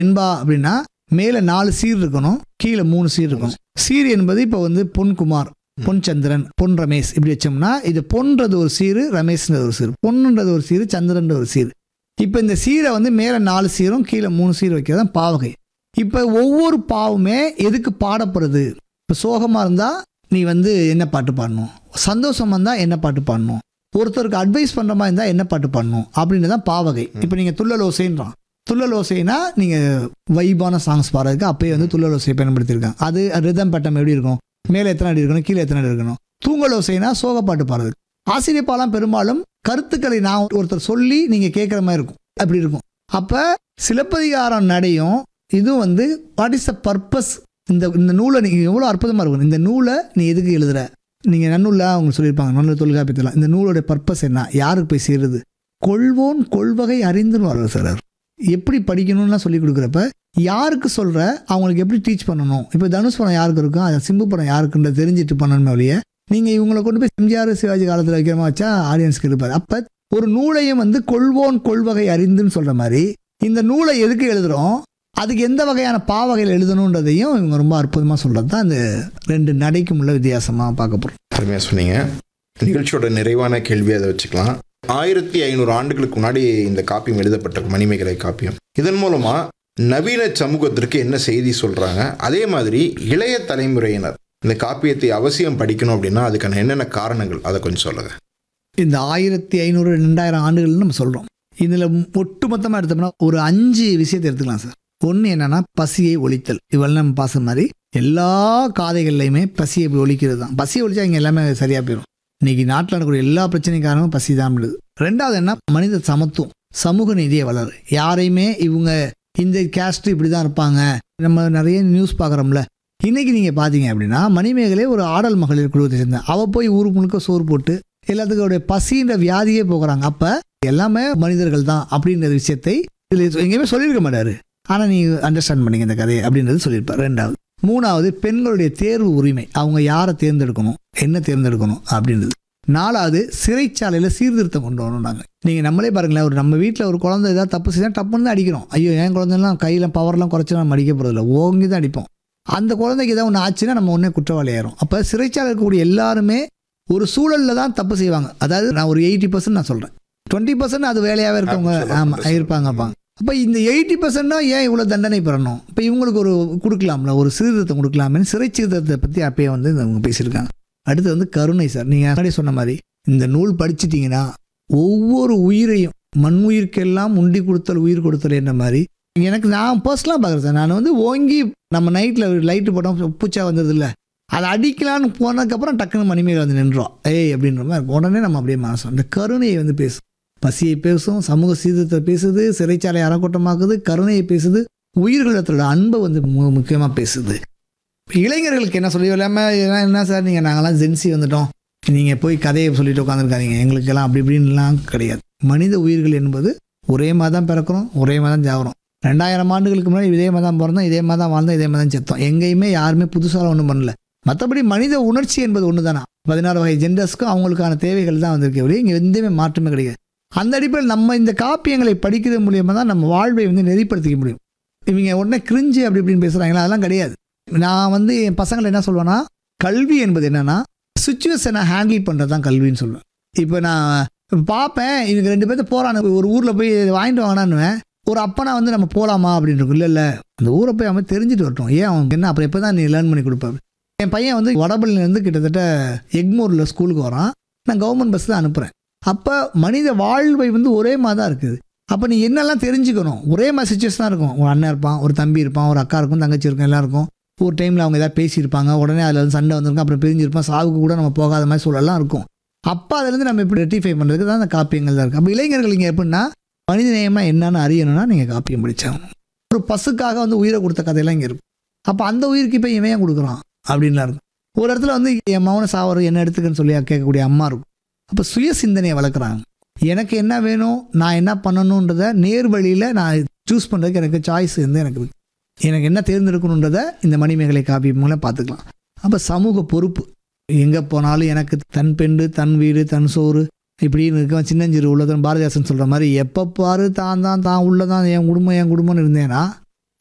வெண்பா அப்படின்னா மேலே நாலு சீர் இருக்கணும் கீழே மூணு சீர் இருக்கணும் சீர் என்பது இப்போ வந்து பொன்குமார் பொன் சந்திரன் பொன் ரமேஷ் இப்படி வச்சோம்னா இது பொன்றது ஒரு சீரு ரமேஷ்ன்றது ஒரு சீர் பொன்னுன்றது ஒரு சீரு சந்திரன்ற ஒரு சீர் இப்போ இந்த சீரை வந்து மேலே நாலு சீரும் கீழே மூணு சீர் வைக்கிறது தான் பாவகை இப்போ ஒவ்வொரு பாவுமே எதுக்கு பாடப்படுறது இப்போ சோகமாக இருந்தால் நீ வந்து என்ன பாட்டு பாடணும் சந்தோஷமா இருந்தால் என்ன பாட்டு பாடணும் ஒருத்தருக்கு அட்வைஸ் பண்ணுற மாதிரி இருந்தால் என்ன பாட்டு பாடணும் அப்படின்னு தான் பாவகை இப்போ நீங்கள் துள்ளலோசைன்றான் துள்ளலோசைனா நீங்கள் வைபான சாங்ஸ் பாடுறதுக்கு அப்பயே வந்து துள்ளலோசையை பயன்படுத்தியிருக்காங்க அது ரிதம் பட்டம் எப்படி இருக்கும் மேலே எத்தனை அடி இருக்கணும் கீழே எத்தனை அடி இருக்கணும் தூங்கலோசைனா சோகப்பாட்டு பாடுறது ஆசிரியப்பாலாம் பெரும்பாலும் கருத்துக்களை நான் ஒருத்தர் சொல்லி நீங்கள் கேட்குற மாதிரி இருக்கும் அப்படி இருக்கும் அப்போ சிலப்பதிகாரம் நடையும் இதுவும் வந்து வாட் இஸ் த பர்பஸ் இந்த இந்த நூலை நீங்கள் எவ்வளோ அற்புதமாக இருக்கும் இந்த நூலை நீ எதுக்கு எழுதுற நீங்கள் நன்னூலில் அவங்க சொல்லியிருப்பாங்க நல்ல தொல்காப்பியத்தில் இந்த நூலோட பர்பஸ் என்ன யாருக்கு போய் சேருது கொள்வோன் கொள்வகை அறிந்துன்னு வர்றார் சார் அவர். எப்படி படிக்கணும்லாம் சொல்லி கொடுக்குறப்ப யாருக்கு சொல்கிற அவங்களுக்கு எப்படி டீச் பண்ணணும் இப்போ தனுஷ் படம் யாருக்கு இருக்கும் அது சிம்பு படம் யாருக்குன்ற தெரிஞ்சுட்டு பண்ணணுமே ஒழிய நீங்கள் இவங்களை கொண்டு போய் எம்ஜிஆர் சிவாஜி காலத்தில் வைக்கிற மாதிரி வச்சா ஆடியன்ஸ்க்கு இருப்பார் அப்போ ஒரு நூலையும் வந்து கொள்வோன் கொள்வகை அறிந்துன்னு சொல்கிற மாதிரி இந்த நூலை எதுக்கு எழுதுகிறோம் அதுக்கு எந்த வகையான பாவகையில் எழுதணுன்றதையும் இவங்க ரொம்ப அற்புதமாக சொல்கிறது தான் இந்த ரெண்டு நடைக்கும் உள்ள வித்தியாசமாக பார்க்க போகிறோம் அருமையாக சொன்னீங்க நிகழ்ச்சியோட நிறைவான கேள்வி அதை வச்சுக்கலாம் ஆயிரத்தி ஐநூறு ஆண்டுகளுக்கு முன்னாடி இந்த காப்பியம் எழுதப்பட்ட மணிமேகலை காப்பியம் இதன் மூலமா நவீன சமூகத்திற்கு என்ன செய்தி சொல்றாங்க அதே மாதிரி இளைய தலைமுறையினர் இந்த காப்பியத்தை அவசியம் படிக்கணும் அப்படின்னா அதுக்கான என்னென்ன காரணங்கள் அதை கொஞ்சம் சொல்லுங்க இந்த ஆயிரத்தி ஐநூறு ரெண்டாயிரம் ஆண்டுகள்னு நம்ம சொல்கிறோம் இதில் ஒட்டுமொத்தமாக எடுத்தோம்னா ஒரு அஞ்சு விஷயத்தை எடுத்துக்கலாம் சார் ஒன்று என்னன்னா பசியை ஒழித்தல் இவெல்லாம் நம்ம பாச மாதிரி எல்லா காதைகள்லையுமே பசியை இப்படி ஒழிக்கிறது தான் பசியை ஒழிச்சா இங்கே எல்லாமே சரியாக போயிடும் இன்னைக்கு நாட்டில் நடக்கக்கூடிய எல்லா பிரச்சனையும் காரணமும் பசி தான் விடுது ரெண்டாவது என்ன மனித சமத்துவம் சமூக நீதியை வளரு யாரையுமே இவங்க இந்த கேஸ்ட் இப்படி தான் இருப்பாங்க நம்ம நிறைய நியூஸ் பார்க்குறோம்ல இன்னைக்கு நீங்கள் பார்த்தீங்க அப்படின்னா மணிமேகலை ஒரு ஆடல் மகளிர் குழுவத்தை சேர்ந்த அவள் போய் ஊருக்கு முழுக்க சோறு போட்டு எல்லாத்துக்கும் பசின்ற வியாதியே போகிறாங்க அப்போ எல்லாமே மனிதர்கள் தான் அப்படின்ற விஷயத்தை இதில் எங்கேயுமே சொல்லியிருக்க மாட்டாரு ஆனால் நீ அண்டர்ஸ்டாண்ட் பண்ணீங்க இந்த கதையை அப்படின்றது சொல்லியிருப்பார் ரெண்டாவது மூணாவது பெண்களுடைய தேர்வு உரிமை அவங்க யாரை தேர்ந்தெடுக்கணும் என்ன தேர்ந்தெடுக்கணும் அப்படின்றது நாலாவது சிறைச்சாலையில் சீர்திருத்தம் கொண்டு வரணும் நாங்கள் நீங்கள் நம்மளே பாருங்களேன் ஒரு நம்ம வீட்டில் ஒரு குழந்தை ஏதாவது தப்பு செய்தால் டப்புன்னு தான் அடிக்கிறோம் ஐயோ என் குழந்தைலாம் கையில் பவர்லாம் குறைச்சி நம்ம அடிக்க போகிறதில்ல ஓங்கி தான் அடிப்போம் அந்த குழந்தைக்கு ஏதாவது ஒன்று ஆச்சுன்னா நம்ம ஒன்றே குற்றவாளி ஆயிரும் அப்போ சிறைச்சாலை இருக்கக்கூடிய எல்லாருமே ஒரு சூழலில் தான் தப்பு செய்வாங்க அதாவது நான் ஒரு எயிட்டி பர்சன்ட் நான் சொல்கிறேன் டுவெண்ட்டி பர்சன்ட் அது வேலையாகவே இருக்கவங்க சொல்லலாம், ஆமாம் சொல்லலாம். இருப்பாங்கப்பா அப்போ இந்த எயிட்டி பர்சன்ட்னா ஏன் இவ்வளோ தண்டனை பெறணும் இப்போ இவங்களுக்கு ஒரு கொடுக்கலாம்ல ஒரு சீர்திருத்தம் கொடுக்கலாமே சிறை சீர்திருத்தத்தை பற்றி அப்பயே வந்து அவங்க பேசியிருக்காங்க அடுத்து வந்து கருணை சார் நீங்கள் முன்னாடி சொன்ன மாதிரி இந்த நூல் படிச்சிட்டிங்கன்னா ஒவ்வொரு உயிரையும் மண் உயிர்க்கெல்லாம் உண்டி கொடுத்தல் உயிர் கொடுத்தல் என்ற மாதிரி எனக்கு நான் பர்சனலாக பார்க்குறேன் சார் நான் வந்து ஓங்கி நம்ம நைட்டில் லைட்டு போட்டோம் பூச்சா வந்தது இல்லை அதை அடிக்கலான்னு போனதுக்கப்புறம் டக்குன்னு மணிமேகலை வந்து நின்றோம் ஏய் அப்படின்ற மாதிரி இருக்கும். உடனே நம்ம அப்படியே மனசோம் இந்த கருணையை வந்து பேசும் பசியை பேசும் சமூக சீர்திருத்தத்தை பேசுது சிறைச்சாலை அறக்கூட்டமாக்குது கருணையை பேசுது உயிர்களிடத்தோட அன்பை வந்து முக்கியமாக பேசுது இப்ப இளைஞர்களுக்கு என்ன சொல்லி இல்லாமல் இதெல்லாம் என்ன சார் நீங்கள் நாங்களாம் ஜென்சி வந்துட்டோம் நீங்கள் போய் கதையை சொல்லிட்டு உட்காந்துருக்காதீங்க எங்களுக்கெல்லாம் அப்படி இப்படின்லாம் கிடையாது மனித உயிர்கள் என்பது ஒரே மாதிரி தான் பிறக்கிறோம் ஒரே மாதிரி தான் ஜாகிறோம் ரெண்டாயிரம் ஆண்டுகளுக்கு முன்னாடி இதே மாதிரி தான் பிறந்தோம் இதே மாதிரி தான் வாழ்ந்தோம் இதே மாதிரி தான் செத்தோம் எங்கேயுமே யாருமே புதுசாக ஒன்றும் பண்ணல மற்றபடி மனித உணர்ச்சி என்பது ஒன்று தானே பதினாறு வகை ஜெண்டர்ஸ்க்கும் அவங்களுக்கான தேவைகள் தான் வந்திருக்கே ஒழிய இங்கே எந்தமே மாற்றமே கிடையாது அந்த அடிப்படையில் நம்ம இந்த காப்பியங்களை படிக்கிறது மூலியமாக தான் நம்ம வாழ்வை வந்து நெறிப்படுத்திக்க முடியும் இவங்க உடனே கிரிஞ்சு அப்படி இப்படின்னு பேசுகிறாங்களா அதெல்லாம் கிடையாது நான் வந்து என் பசங்களை என்ன சொல்லுவேன்னா கல்வி என்பது என்னன்னா சுச்சுவேஷனை ஹேண்டில் பண்ணுறது தான் கல்வின்னு சொல்லுவேன் இப்போ நான் பார்ப்பேன் இவங்க ரெண்டு பேர்த்த போகிறானு ஒரு ஊரில் போய் வாங்கிட்டு வாங்கினான்னுவேன் ஒரு அப்பனா வந்து நம்ம போகலாமா அப்படின்னு இருக்கும் இல்லை இல்லை அந்த ஊரை போய் அவன் தெரிஞ்சுட்டு வரட்டும் ஏன் அவனுக்கு என்ன அப்புறம் எப்போ தான் நீ லேர்ன் பண்ணி கொடுப்ப என் பையன் வந்து வடபள்ளியிலேருந்து கிட்டத்தட்ட எக்மூரில் ஸ்கூலுக்கு வரான் நான் கவர்மெண்ட் பஸ் தான் அனுப்புகிறேன் அப்போ மனித வாழ்வை வந்து ஒரே மாதிரி தான் இருக்குது அப்போ நீ என்னெல்லாம் தெரிஞ்சுக்கணும் ஒரே மாதிரி சுச்சுவேஷனாக இருக்கும் ஒரு அண்ணன் இருப்பான் ஒரு தம்பி இருப்பான் ஒரு அக்கா இருக்கும் தங்கச்சி இருக்கும் எல்லாம் இருக்கும் ஒரு டைமில் அவங்க ஏதாவது பேசியிருப்பாங்க உடனே அதில் வந்து சண்டை வந்திருக்கும் அப்புறம் பிரிஞ்சிருப்பான் சாவுக்கு கூட நம்ம போகாத மாதிரி சூழலாம் இருக்கும் அப்போ அதுலேருந்து நம்ம எப்படி ரெட்டிஃபை பண்ணுறதுக்கு தான் அந்த காப்பியங்கள் தான் இருக்குது அப்போ இளைஞர்கள் இங்கே எப்படின்னா மனித நேயம்னா என்னன்னு அறியணும்னா நீங்கள் காப்பியம் படிச்சாகணும் ஒரு பசுக்காக வந்து உயிரை கொடுத்த கதையெல்லாம் இங்கே இருக்கும் அப்போ அந்த உயிருக்கு இப்போ இவன் ஏன் கொடுக்குறான் அப்படின்லாம் இருக்கும் ஒரு இடத்துல வந்து என் மௌன சாவரம் என்ன எடுத்துக்கன்னு சொல்லி கேட்கக்கூடிய அம்மா இருக்கும் அப்போ சுய சிந்தனையை வளர்க்குறாங்க எனக்கு என்ன வேணும் நான் என்ன பண்ணணுன்றத நேர் வழியில் நான் சூஸ் பண்ணுறதுக்கு எனக்கு சாய்ஸ் வந்து எனக்கு இருக்கு எனக்கு என்ன தேர்ந்தெடுக்கணுன்றத இந்த மணிமேகலை காப்பி மூலம் பார்த்துக்கலாம் அப்போ சமூக பொறுப்பு எங்கே போனாலும் எனக்கு தன் பெண்டு தன் வீடு தன் சோறு இப்படின்னு இருக்க சின்னஞ்சிறு உள்ளதன் பாரதிதாசன் சொல்கிற மாதிரி எப்போ பாரு தான் தான் தான் உள்ளதான் என் குடும்பம் என் குடும்பம்னு இருந்தேன்னா